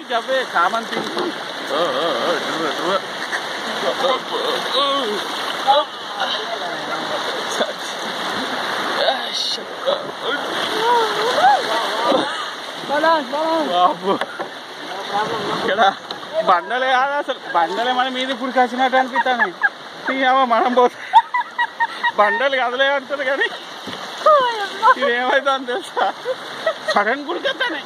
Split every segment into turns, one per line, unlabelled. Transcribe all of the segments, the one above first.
అందరికి అవే common thing బాబు ఇక్కడ బండలే కాదు అసలు బండలే మన మీద ఇప్పుడు కచ్చినట్టు అనిపిస్తాను ఇక మనం పోతే బండలు కదలే అంటారు కానీ ఇది ఏమైతుందో తెలుసా సడన్ గుడికెత్తానే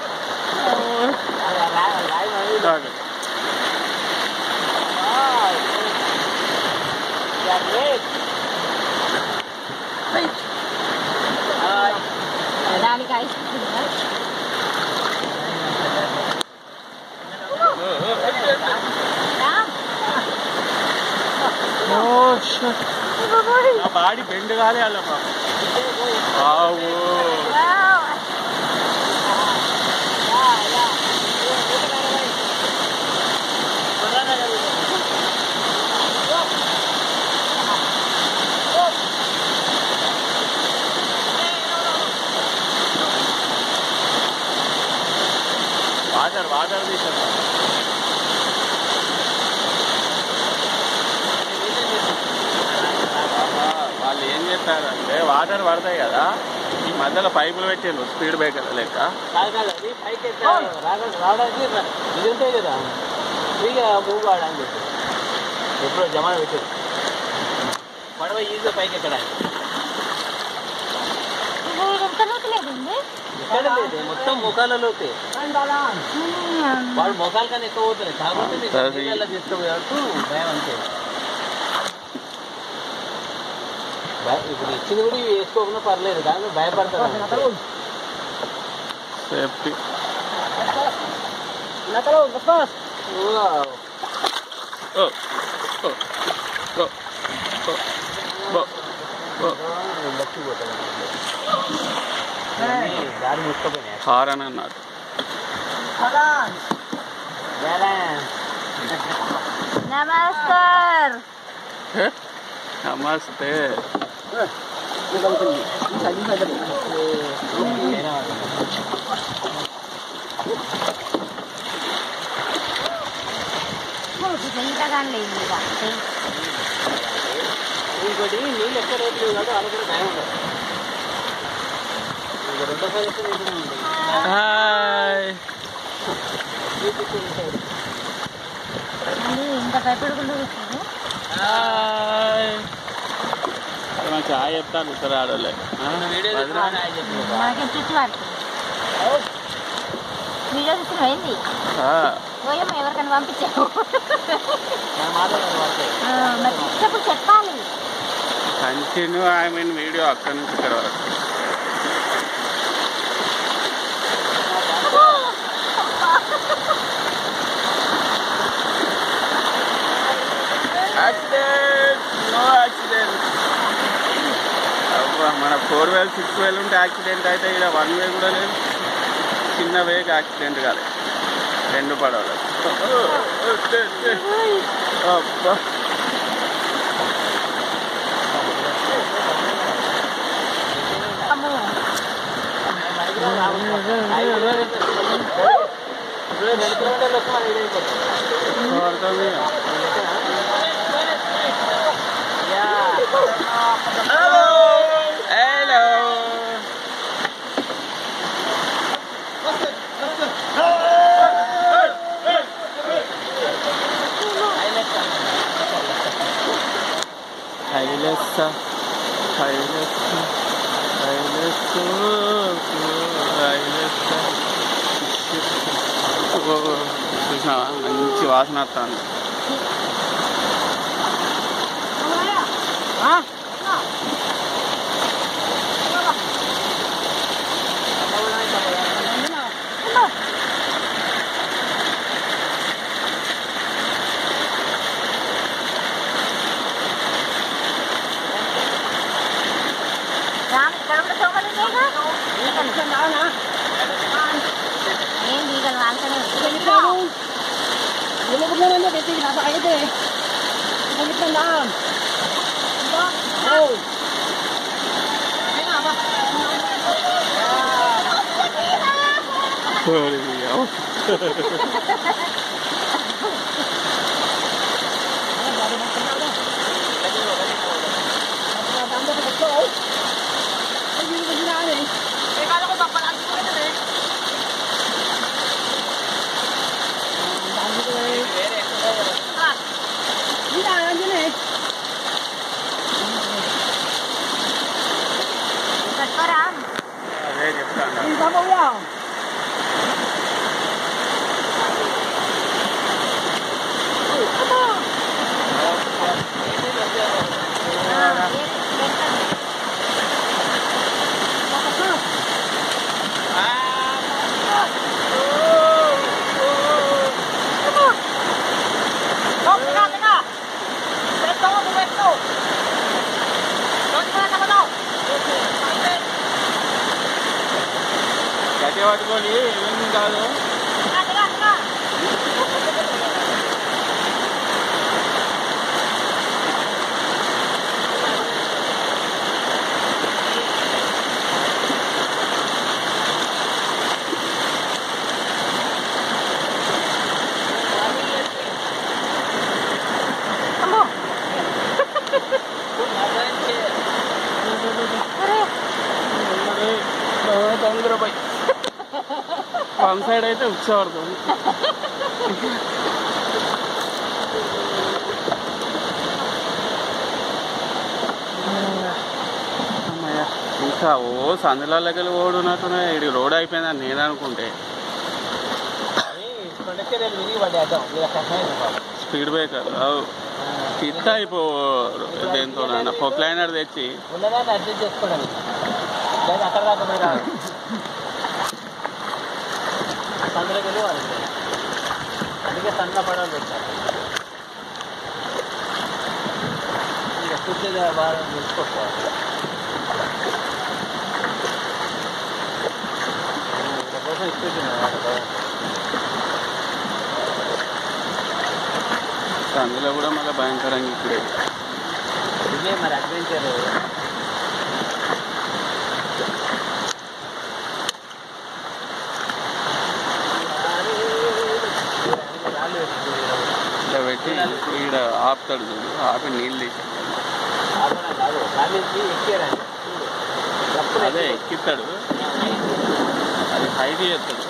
దానికి ఐస్ క్రీమ్
నా బాడీ బెండ్ కాలే అలా బాబు వాటర్ వాటర్ తీసారు వాళ్ళు ఏం చెప్పారంటే వాటర్ పడతాయి కదా ఈ మధ్యలో పైపులు పెట్టిండ్రు స్పీడ్ బ్రేకర్ లెక్క
కాదు కాదు అది పైకి ఎత్తే రాగా- రావడానికి ర- ఇది ఉంటాయి కదా ఫ్రీగా మూవ్ కావడానికి చెప్పి ఎప్పుడో జమాన పెట్టారు పడవ ఈజీగా పైకి ఎక్కడానికి ఎక్కడ లేదు మొత్తం ముఖాలలోకి వాడు ముఖాల కన్నా ఎక్కువ పోతుంది కాకపోతే నీకు
అది-
నీళ్ళల్లో తీసుకుపోయాడు భయం అంతే భయ- ఇప్పుడు ఇచ్చింది కూడా ఇవి వేసుకోకుండా పర్లేదు కానీ భయపడతారు
సేఫ్టీ ఓ ఓ ఓ ఓ ఓ
దారి ముట్టుకోపోయినాయి
హారన్ అన్నట్టు
నమస్కార్
హే? నమస్తే
ఇంతగా లేదు ఇక
ఇంకోటి నీళ్ళు ఎక్కువ రేపు లేవు కాబట్టి వాళ్ళకి కూడా భయం ఉంటుంది ఇంకో రెండోసారి వస్తే నీకు కూడా ఉంటుంది
హాయ్
మళ్ళీ ఇంత భయపడకుండా కూర్చుంది
హాయ్ నాకు హాయ్ చెప్తాను ఇద్దరు ఆడలే
వీడియో తీసుకుని హాయ్ చెప్పు.
మనకి చుట్టూ పడుతుంది వీడియో తీసుకుని పోయింది పోయాము ఎవరికైనా పంపించాము
మనం మాట్లాడాలి వాళ్ళతో.
ఆ, మరి ఇచ్చినప్పుడు చెప్పాలి
కంటిన్యూ ఐ మీన్ వీడియో అక్కడి నుంచి ఇక్కడ వరకు యాక్సిడెంట్ నో యాక్సిడెంట్ అబ్బా మన ఫోర్ వేల్ సిక్స్ వేల్ ఉంటే యాక్సిడెంట్ అయితే ఇక్కడ వన్ వే కూడా లేదు చిన్న వేకి యాక్సిడెంట్ కాలేదు రెండు పడవలు అబ్బా
అమ్మో
ఇప్పుడు రెండు కిలోమీటర్లు వస్తే మన వీడియో అయిపోతుంది.
అర్థమే
హలో
హలో హైలెస్స హైలెస్స హైలెస్స హైలెస్స చూసినావా మంచి వాసన వస్తుంది
రామ్ ఇక్కడ కూడా దొంగలు ఉన్నాయిగా ఈగలు ఏం ఈగలు వాళ్తూనే
Sorry,
పట్టుకోరా
అదే చెప్తాను గట్టి పట్టుకొని ఏమేమి కాదు తొందర పోయి వన్ సైడ్ అయితే ఉచ్చబడుతుంది అమ్మయ్య. ఇంకా ఓ సందులకి ఓడున్నట్టునే ఇది రోడ్ అయిపోయిందని నేను అనుకుంటే స్పీడ్ బ్రేకర్ కిట్ అయిపో దేంతో పొక్లైనర్ తెచ్చి
ఉన్నదాన్ని అడ్జస్ట్ చేసుకోండి లేదా అక్కడ దాకా పోయి రాదు అందులోకి వెళ్ళి వాళ్ళు అందుకే సన్న పడవలు పెట్టారు ఇక కూర్చొని బాగా చూసుకోవాలి కోసం ఇచ్చేసింది
అందులో కూడా మళ్ళీ భయంకరంగా ఇప్పుడే
ఇదే మరి అడ్వెంచర్
ఇట్లా పెట్టి ఈడ ఆపుతాడు చూడు ఆపి నీళ్ళు తీసి
కాదు కాలేజీ ఎక్కారండి తప్పులు
అదే ఎక్కిస్తాడు అది హైట్ చేస్తాడు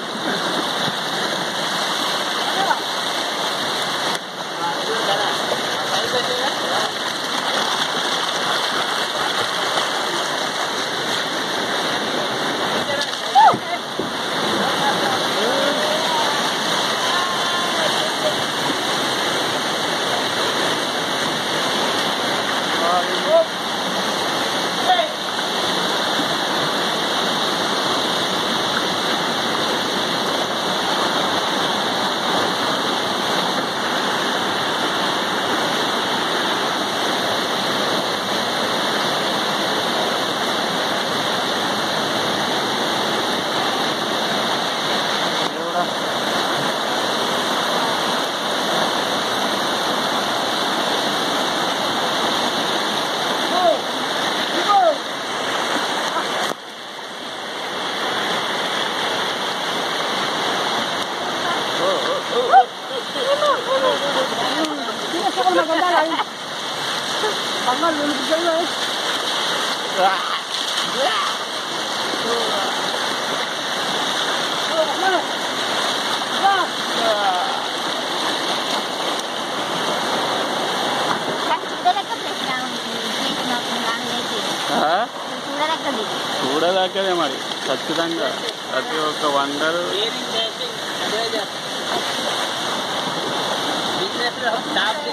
చూడలేక ప్లేస్ ప్లేస్ మాకు దాని
ఆ?
చూడలేకది
చూడదాకనే మరి ఖచ్చితంగా ప్రతి ఒక్క వండర్
బిజినెస్ స్టాప్